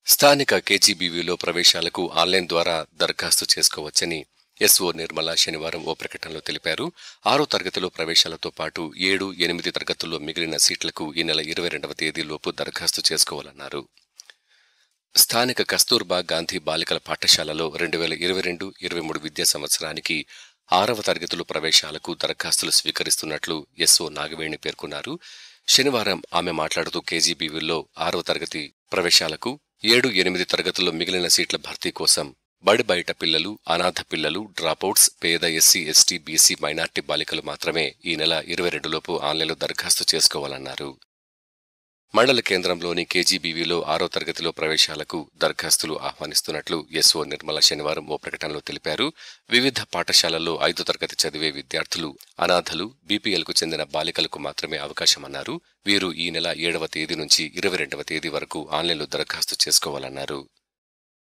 స్థానిక కేజీబీవీలో ప్రవేశాలకు ఆన్లైన్ ద్వారా దరఖాస్తు చేసుకోవచ్చని ఎస్ఓ నిర్మల శనివారం ఓ ప్రకటనలో తెలిపారు ఆరో తరగతిలో ప్రవేశాలతో పాటు ఏడు ఎనిమిది తరగతుల్లో మిగిలిన సీట్లకు ఈ నెల ఇరవై రెండవ తేదీలోపు దరఖాస్తు చేసుకోవాలన్నారు స్థానిక కస్తూర్బా గాంధీ బాలికల పాఠశాలలో రెండు వేల ఇరవై రెండు ఇరవై మూడు విద్యా సంవత్సరానికి ఆరవ తరగతుల ప్రవేశాలకు దరఖాస్తులు స్వీకరిస్తున్నట్లు ఎస్ఓ నాగవేణి పేర్కొన్నారు శనివారం ఆమె మాట్లాడుతూ కేజీబీవీలో ఆరవ తరగతి ప్రవేశాలకు ఏడు ఎనిమిది తరగతుల్లో మిగిలిన సీట్ల భర్తీ కోసం బడి బయట పిల్లలు అనాథ పిల్లలు డ్రాపౌట్స్ పేద ఎస్సీ ఎస్టీ బీసీ మైనార్టీ బాలికలు మాత్రమే ఈ నెల ఇరవై రెండులోపు ఆన్లైన్లో దరఖాస్తు చేసుకోవాలన్నారు మండల కేంద్రంలోని కేజీబీవీలో ఆరో తరగతిలో ప్రవేశాలకు దరఖాస్తులు ఆహ్వానిస్తున్నట్లు ఎస్ఓ నిర్మల శనివారం ఓ ప్రకటనలో తెలిపారు వివిధ పాఠశాలల్లో ఐదు తరగతి చదివే విద్యార్థులు అనాథలు బీపీఎల్కు చెందిన బాలికలకు మాత్రమే అవకాశమన్నారు వీరు ఈ నెల ఏడవ తేదీ నుంచి ఇరవై రెండవ తేదీ వరకు ఆన్లైన్లో దరఖాస్తు చేసుకోవాలన్నారు